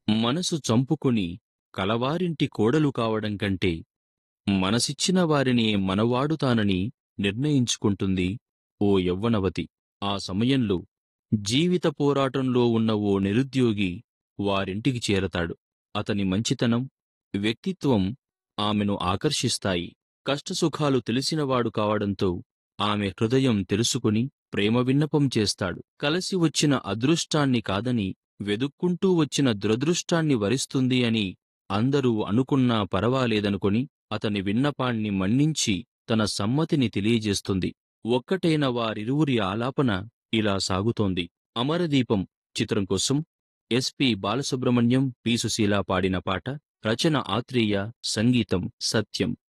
మనసు చంపుకుని కలవారింటి కోడలు కావడం కంటే మనసిచ్చిన వారిని మనవాడుతానని నిర్ణయించుకుంటుంది ఓ యవ్వనవతి ఆ సమయంలో జీవిత పోరాటంలో ఉన్న ఓ నిరుద్యోగి వారింటికి చేరతాడు అతని మంచితనం వ్యక్తిత్వం ఆమెను ఆకర్షిస్తాయి కష్టసుఖాలు తెలిసినవాడు కావడంతో ఆమె హృదయం తెలుసుకుని ప్రేమ విన్నపం చేస్తాడు కలసి వచ్చిన అదృష్టాన్ని కాదని వెదుక్కుంటూ వచ్చిన దురదృష్టాన్ని వరిస్తుంది అని అందరూ అనుకున్నా పరవాలేదనుకొని అతని విన్నపాన్ని మన్నించి తన సమ్మతిని తెలియజేస్తుంది ఒక్కటైన వారిరువురి ఆలాపన ఇలా సాగుతోంది అమరదీపం చిత్రం కోసం ఎస్పి బాలసుబ్రహ్మణ్యం పి సుశీల పాడిన పాట రచన ఆత్రేయ సంగీతం సత్యం